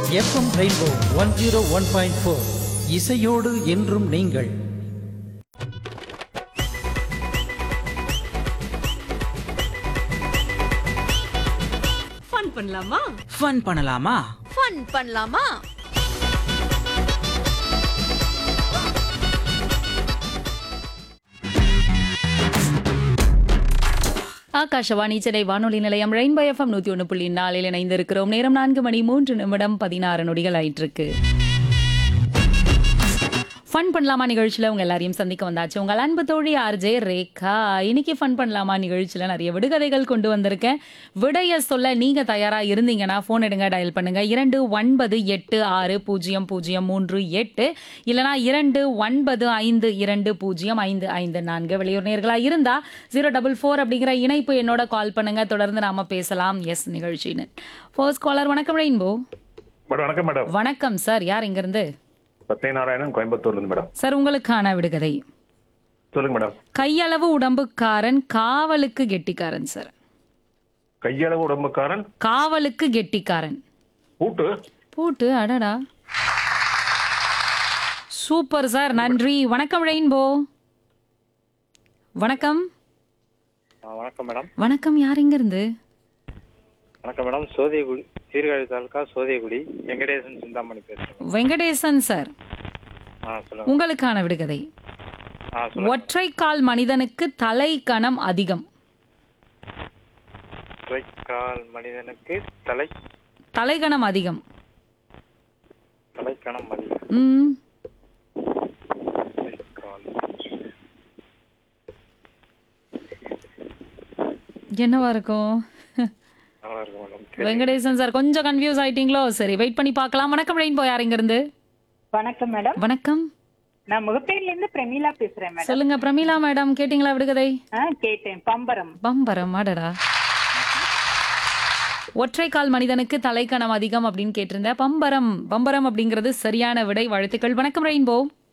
FM rainbow one zero one point four இசையோடு என்றும் நீங்கள் ஃபன் பண்ணலாமா ஃபன் பண்ணலாமா ஃபன் பண்ணலாமா ஆகாஷவாணி சென்னை வானொலி நிலையம் ரெயின்போ எஃப்எம் நூத்தி ஒன்று புள்ளி நாலில் இணைந்திருக்கிறோம் நேரம் நான்கு மணி மூன்று நிமிடம் பதினாறு நொடிகள் ஆயிட்டிருக்கு ஃபன் பண்ணலாமா நிகழ்ச்சியில் உங்க எல்லாரையும் சந்திக்க வந்தாச்சு உங்கள் அன்பு தோழி ஆர்ஜே ரேகா இன்னைக்கு ஃபன் பண்ணலாமா நிகழ்ச்சியில் நிறைய விடுகதைகள் கொண்டு வந்திருக்கேன் விடைய சொல்ல நீங்க தயாரா இருந்தீங்கன்னா ஃபோன் எடுங்க டயல் பண்ணுங்க இரண்டு ஒன்பது எட்டு ஆறு பூஜ்ஜியம் பூஜ்ஜியம் மூன்று எட்டு இல்லனா இரண்டு ஒன்பது ஐந்து இரண்டு பூஜ்ஜியம் ஐந்து ஐந்து நான்கு வெளியூர் நேர்களா இருந்தா ஜீரோ டபுள் ஃபோர் அப்படிங்கிற இணைப்பு என்னோட கால் பண்ணுங்க தொடர்ந்து நாம பேசலாம் எஸ் நிகழ்ச்சின்னு ஃபர்ஸ்ட் காலர் வணக்கம் ரெயின்போ மேடம் வணக்கம் மேடம் வணக்கம் சார் யார் இங்கிருந்து சத்யநாராயணன் கோயம்புத்தூர்ல இருந்து மேடம் சார் உங்களுக்கான விடுகதை சொல்லுங்க மேடம் கையளவு உடம்புக்காரன் காவலுக்கு கெட்டிக்காரன் சார் கையளவு உடம்புக்காரன் காவலுக்கு கெட்டிக்காரன் பூட்டு பூட்டு அடடா சூப்பர் சார் நன்றி வணக்கம் ரெயின்போ வணக்கம் ஆ, வணக்கம் மேடம் வணக்கம் யார் இங்க இருந்து வணக்கம் மேடம் சோதியகுடி சீர்காழி தாலுக்கா சோதியகுடி வெங்கடேசன் சிந்தாமணி பேசுறேன் வெங்கடேசன் சார் ஆ சொல்லுங்க உங்களுக்கான விடுகதை ஆ சொல்லுங்க ஒற்றைக்கால் மனிதனுக்கு தலை கணம் அதிகம் கால் மனிதனுக்கு தலை தலைகணம் அதிகம் தலைக்கணம் அதிகம் ம் கால் என்னவா இருக்கும் நல்லா இருக்கும் மேடம் வெங்கடேசன் சார் கொஞ்சம் கன்ஃபியூஸ் ஆயிட்டீங்களோ சரி வெயிட் பண்ணி பார்க்கலாம் வணக்கம் ரெயின்போ யார் இங்க இருந்து வணக்கம் மேடம் வணக்கம் நான் முகப்பேர்ல இருந்து பிரமீளா பேசுறேன் மேடம் சொல்லுங்க பிரமீளா மேடம் கேட்டிங்களா விடுகதை ஆ கேட்டேன் பம்பரம் பம்பரம் அடடா ஒற்றைக்கால் மனிதனுக்கு தலைக்கணம் அதிகம் அப்படின்னு கேட்டிருந்தேன் பம்பரம் பம்பரம் அப்படிங்கிறது சரியான விடை வாழ்த்துக்கள் வணக்கம் ரெயின்போ